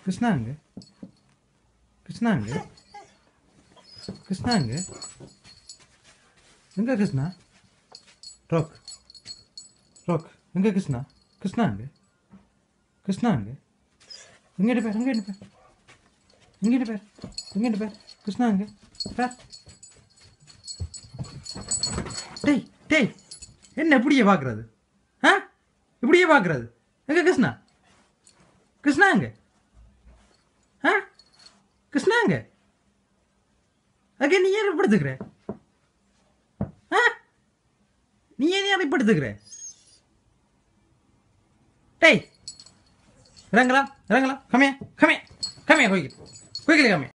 கிருஷ்ணாங்க கிருஷ்ணாங்க கிருஷ்ணாங்க எங்க Krishna rock rock எங்க கிருஷ்ணா கிருஷ்ணாங்க கிருஷ்ணாங்க எங்கிட்ட பேர் எங்கிட்ட பேர் எங்கிட்ட பேர் எங்கிட்ட பேர் கிருஷ்ணாங்க பேர் டேய் டேய் என்ன இப்படியே பார்க்கறது ஆ இப்படியே பார்க்கறது எங்க கிருஷ்ணா கிருஷ்ணா எங்க ஆ கிருஷ்ணா எங்க அங்கே நீ ஏன் படுத்துக்கிற ஆ நீ ஏன் யாரை படுத்துக்கிற டேய் இறங்கலாம் இறங்கலாம் கம்மியா கம்மியா கம்மியா கோயிக்கல் கோயிக்கல் கம்மியா